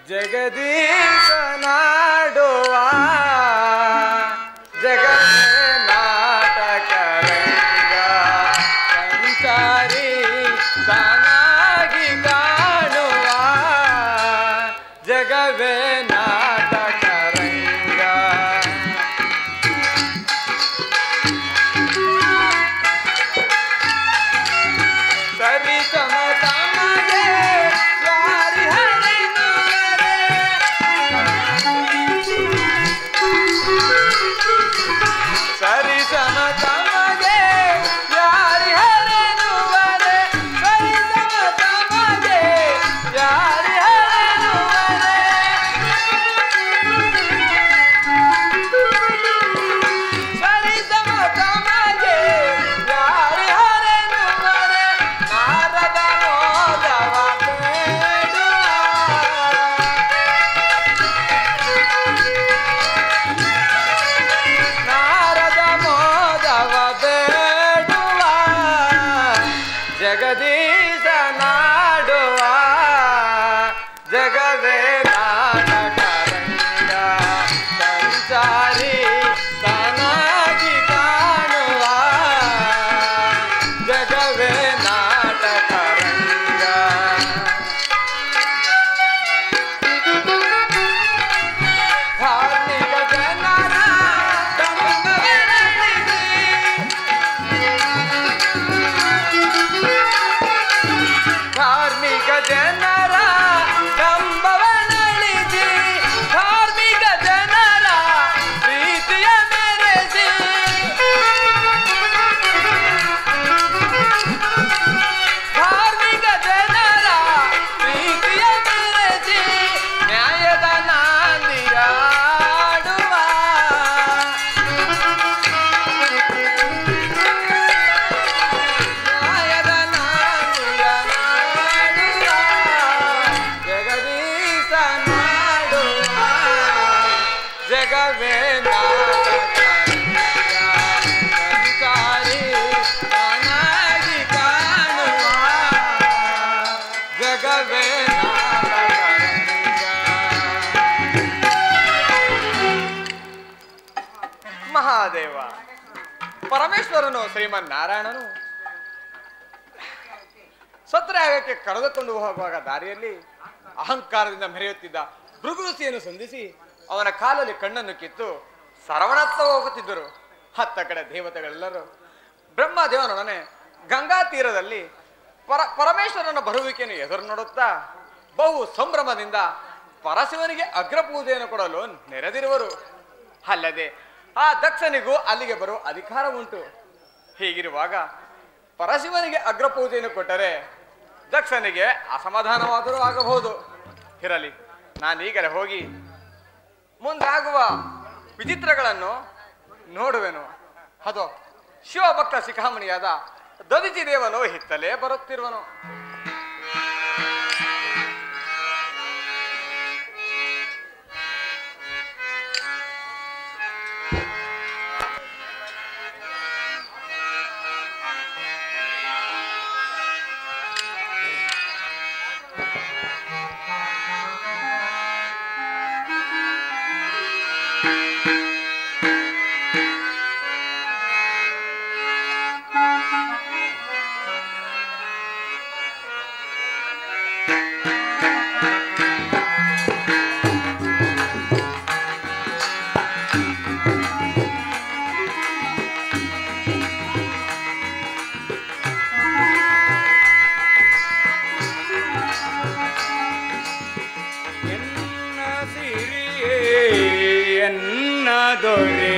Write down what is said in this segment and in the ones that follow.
ಜಗದೀಶ ನಾಡುವ ಜಗದೇ ನಾಟಕ ರಂಗ ಸಂಚಾರಿ ತಾನಾಗಿ ಕಾಣುವ ಜಗವೇ ನಾಟಕ ರಂಗ ಸರಿ ಸಮ ತಮಗೆ ಯಾರಿ ಹರಿನುವರೆ ಸರಿ ಸಮ ತಮಗೆ ಯಾರಿ ಹರಿನುವರೆ ಸರಿ ಸಮ ತಮಗೆ ಯಾರಿ ಹರಿನುವರೆ ಸರಿ ಸಮ ತಮಗೆ ಯಾರಿ ಹರಿನುವರೆ ನಾರದ ಮೋದವ ಬೇಡುವ ನಾರದ ಮೋದವ ಬೇಡುವ ಜಗದೀಶ ನಾಡುವ ಜಗವೇ ನಾಟಕ ರಂಗ ಸಂಚಾರಿ ತಾನಾಗಿ ಕಾಣುವ ಜಗವೇ ನಾಟಕ ರಂಗ ಧಾರ್ಮಿಕ ಜನರ ದಂಗವೆರಳಿದೆ. ಧಾರ್ಮಿಕ ಜನರ ದಂಬವನಳಿಸಿ ಧಾರ್ಮಿಕ ಜನರ ಪ್ರೀತಿಯ ಮೆರೆಸಿ ಧಾರ್ಮಿಕ ಜನರ ಪ್ರೀತಿಯ ಮೆರೆಸಿ ನ್ಯಾಯದ ನಾಂದಿಯಾಡುವ ನ್ಯಾಯದ ನಾಂದಿಯಾಡುವ ಜಗದೀಶ ನಾಡುವ ಜಗವೇ ನಾಟಕ ಸಂಸಾರಿ ತಾನಾಗಿ ಕಾಣುವ ಜಗವೇ ನಾಟಕ ಮಹಾದೇವ ಪರಮೇಶ್ವರನು ಶ್ರೀಮನ್ನಾರಾಯಣನು ಸತ್ರಾಗಕ್ಕೆ ಕರೆದುಕೊಂಡು ಹೋಗುವಾಗ ದಾರಿಯಲ್ಲಿ ಅಹಂಕಾರದಿಂದ ಮೆರೆಯುತ್ತಿದ್ದ ಭೃಗುರುಸಿಯನ್ನು ಸಂಧಿಸಿ ಅವನ ಕಾಲಲ್ಲಿ ಕಣ್ಣನ್ನು ಕಿತ್ತು ಸರವಣತ್ತ ಹೋಗುತ್ತಿದ್ದರು ಹತ್ತ ಕಡೆ ದೇವತೆಗಳೆಲ್ಲರೂ ಬ್ರಹ್ಮದೇವನೊಡನೆ ಗಂಗಾ ತೀರದಲ್ಲಿ ಪರ ಪರಮೇಶ್ವರನ ಬರುವಿಕೆಯನ್ನು ಎದುರು ನೋಡುತ್ತಾ ಬಹು ಸಂಭ್ರಮದಿಂದ ಪರಶಿವನಿಗೆ ಅಗ್ರಪೂಜೆಯನ್ನು ಕೊಡಲು ನೆರೆದಿರುವರು ಅಲ್ಲದೆ ಆ ದಕ್ಷನಿಗೂ ಅಲ್ಲಿಗೆ ಬರುವ ಅಧಿಕಾರ ಉಂಟು ಹೀಗಿರುವಾಗ ಪರಶಿವನಿಗೆ ಅಗ್ರಪೂಜೆಯನ್ನು ಕೊಟ್ಟರೆ ದಕ್ಷನಿಗೆ ಅಸಮಾಧಾನವಾದರೂ ಆಗಬಹುದು ಇರಲಿ ನಾನೀಗಲೇ ಹೋಗಿ ಮುಂದಾಗುವ ವಿಚಿತ್ರಗಳನ್ನು ನೋಡುವೆನು ಅದು ಶಿವಭಕ್ತ ಶಿಖಾಮಣಿಯಾದ ದದಿಚಿ ದೇವನು ಹಿತ್ತಲೇ ಬರುತ್ತಿರುವನು ಎನ್ನ ಸಿರಿಯೇ ಎನ್ನ ದೊರೆ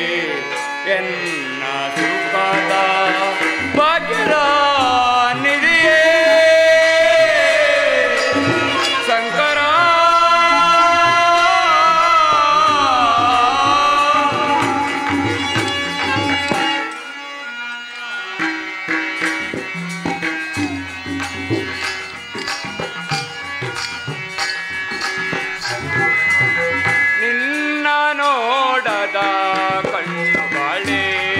ಎನ್ನ ಸುಖದ ಭಾಗ್ಯದ ನಿಧಿಯೇ ಶಂಕರ ನಿನ್ನ ನೋಡದ ಕಣ್ಣು ಬಾಳೆ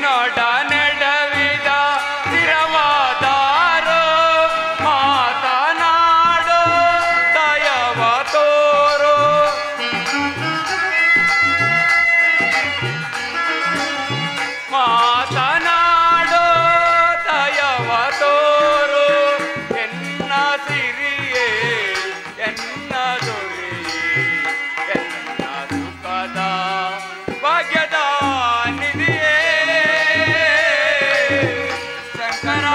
ನಡ ನೆಡವಿದ ಸ್ಥಿರವಾದಾರೋ ಮಾತನಾಡೋ ದಯವ ತೋರೋ ಮಾತನಾಡೋ ದಯವ ತೋರು ಎನ್ನ ಸಿರಿಯೇ ಎನ್ನ ದೊರೆಯೇ ಎನ್ನ ಸುಖದ ಭಾಗ್ಯದ ನಿಧಿಯೇ ಶಂಕರ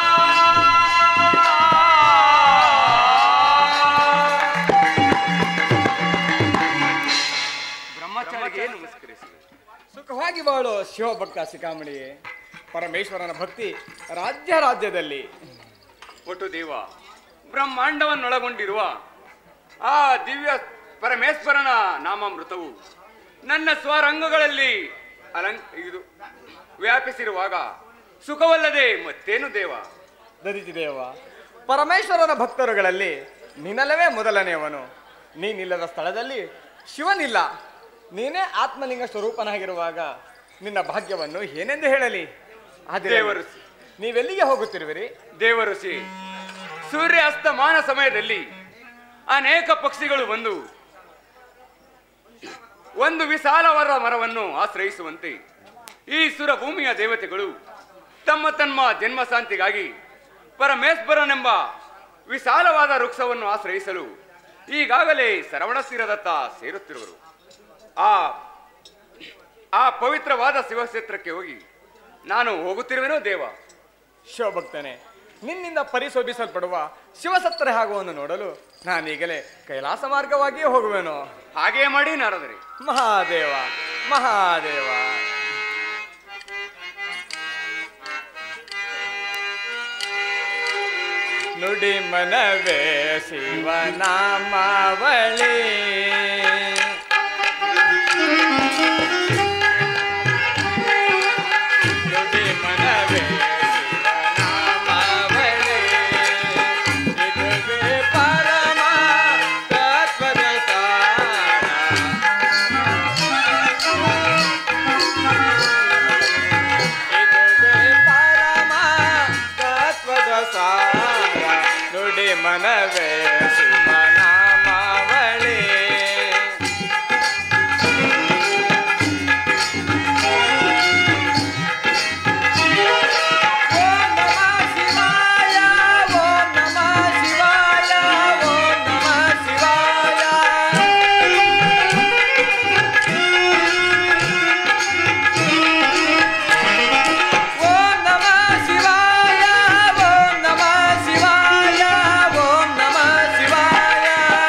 ಬ್ರಹ್ಮಚಾರಿಗೆ ನಮಸ್ಕರಿಸಿ ಸುಖವಾಗಿ ಬಾಳು ಶಿವಭಕ್ತ ಶಿಖಾಮಣಿ ಪರಮೇಶ್ವರನ ಭಕ್ತಿ ರಾಜ್ಯ ರಾಜ್ಯದಲ್ಲಿ ಒಟ್ಟು ದೇವ ಬ್ರಹ್ಮಾಂಡವನ್ನೊಳಗೊಂಡಿರುವ ಆ ದಿವ್ಯ ಪರಮೇಶ್ವರನ ನಾಮಾಮೃತವು ನನ್ನ ಸ್ವರಂಗಗಳಲ್ಲಿ ಅಲಂ ಇದು ವ್ಯಾಪಿಸಿರುವಾಗ ಸುಖವಲ್ಲದೆ ಮತ್ತೇನು ದೇವ ದದಿತಿ ದೇವ ಪರಮೇಶ್ವರನ ಭಕ್ತರುಗಳಲ್ಲಿ ನಿನ್ನಲ್ಲವೇ ಮೊದಲನೆಯವನು ನೀನಿಲ್ಲದ ಸ್ಥಳದಲ್ಲಿ ಶಿವನಿಲ್ಲ ನೀನೇ ಆತ್ಮಲಿಂಗ ಸ್ವರೂಪನಾಗಿರುವಾಗ ನಿನ್ನ ಭಾಗ್ಯವನ್ನು ಏನೆಂದು ಹೇಳಲಿ ಆದರೆ ದೇವರು. ನೀವೆಲ್ಲಿಗೆ ಹೋಗುತ್ತಿರುವಿರಿ ದೇವಋಷಿ ಸೂರ್ಯ ಅಸ್ತಮಾನ ಸಮಯದಲ್ಲಿ ಅನೇಕ ಪಕ್ಷಿಗಳು ಬಂದು ಒಂದು ವಿಶಾಲವಾದ ಮರವನ್ನು ಆಶ್ರಯಿಸುವಂತೆ ಈ ಸುರಭೂಮಿಯ ದೇವತೆಗಳು ತಮ್ಮ ತಮ್ಮ ಜನ್ಮ ಶಾಂತಿಗಾಗಿ ಪರಮೇಶ್ವರನೆಂಬ ವಿಶಾಲವಾದ ವೃಕ್ಷವನ್ನು ಆಶ್ರಯಿಸಲು ಈಗಾಗಲೇ ಶರವಣಸ್ಥಿರದತ್ತ ಸೇರುತ್ತಿರುವರು ಆ ಆ ಪವಿತ್ರವಾದ ಶಿವಕ್ಷೇತ್ರಕ್ಕೆ ಹೋಗಿ ನಾನು ಹೋಗುತ್ತಿರುವೆನೋ ದೇವ ಶಿವಭಕ್ತನೇ ನಿನ್ನಿಂದ ಪರಿಶೋಭಿಸಲ್ಪಡುವ ಶಿವಸತ್ತರ ಆಗುವನ್ನು ನೋಡಲು ನಾನೀಗಲೇ ಕೈಲಾಸ ಮಾರ್ಗವಾಗಿಯೇ ಹೋಗುವೆನು ಹಾಗೇ ಮಾಡಿ ನಾರದರೆ ಮಹಾದೇವ ಮಹಾದೇವ ನುಡಿ ಮನವೇ ಶಿವನಾಮಾವಳಿ ನುಡಿ ಮನವೇ ಶಿವನಾಮಾವಳಿ ಇದುವೇ ಪರಮ ತತ್ವದ ಸಾರ ಇದುವೇ ಪರಮ ತತ್ವದ ಸಾರ ನುಡಿ ಮನವೇ ಶಿವನಾಮಾವಳಿ ಓಂ ನಮಃ ಶಿವಾಯ ಓಂ ನಮಃ ಶಿವಾಯ ಓಂ ನಮಃ ಶಿವಾಯ ಓಂ ನಮಃ ಶಿವಾಯ ಓಂ ನಮಃ ಶಿವಾಯ ಓಂ ನಮಃ ಶಿವಾಯ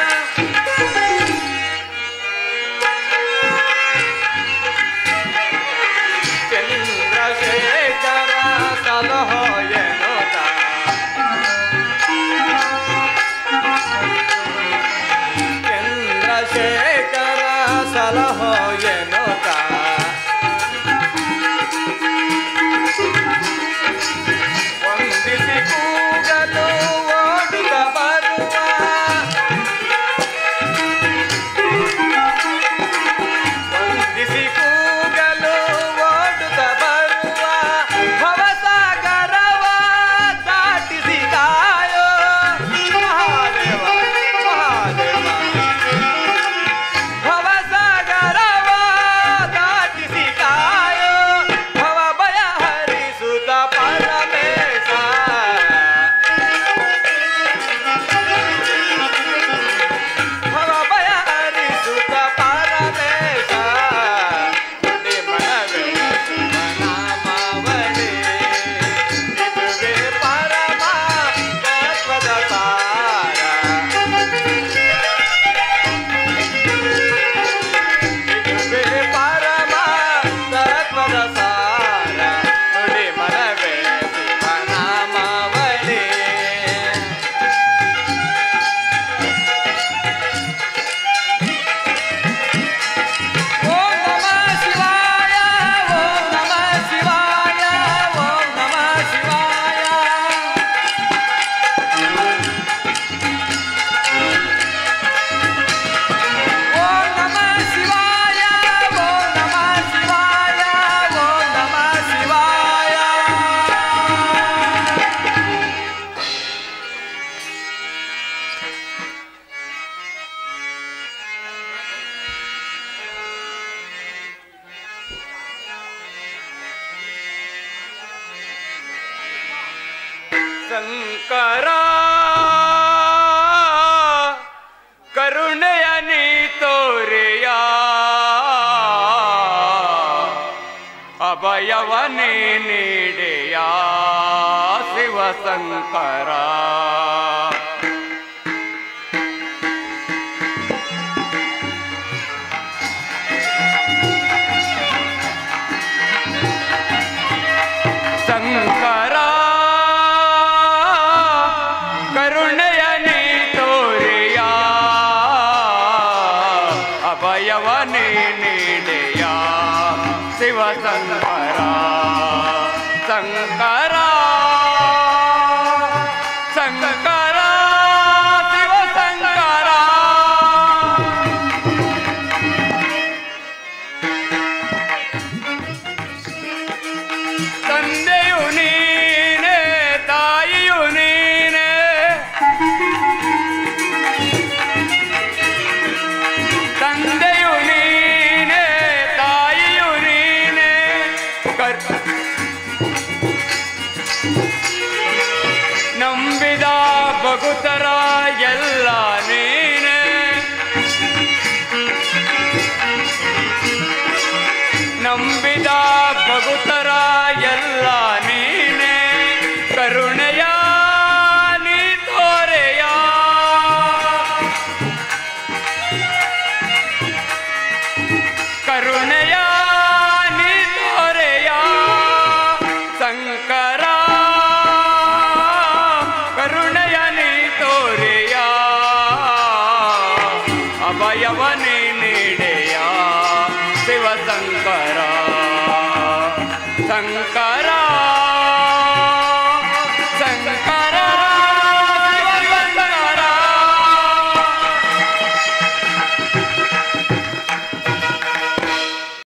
ಚಂದ್ರಶೇಖರ ಸಲಹೋ ಎನ್ನುತ್ತ ಚಂದ್ರಶೇಖರ ಸಲಹೋ ಎನ್ನುತ್ತ ವಂದಿಸಿ ಕೂಗಲು ಓಡುತ್ತ ಬರುವ ವಂದಿಸಿ ಕೂಗಲು ಓಡುತ್ತ ಬರುವ ಭವಸಾಗರ ಶಂಕರ ಕರುಣೆಯ ನೀ ತೋರೆಯ ಅಭಯವನೇ ನೀಡೆಯ ಶಿವಶಂಕರ ಶಂಕರ ಕರುಣೆಯ ನೀ ತೋರೆಯ ಅಭಯವನೇ ನೀಡೆಯ ಶಿವಶಂಕರ ಶಂಕರ ಶಂಕರ ಶಿವಶಂಕರ ತಂದೆಯು ನೀನೆ ತಾಯಿಯು ನೀನೆ ತಂದೆಯು ನೀನೆ ತಾಯಿಯು ನೀನೆ ಕರ್ ನಂಬಿದ ಬಗುತರ ಎಲ್ಲ ನೀನೆ ನಂಬಿದ ಬಗುತರ ಎಲ್ಲ ನೀನೆ ಕರುಣೆಯ ನೀ ತೋರೆಯ ಕರುಣೆಯ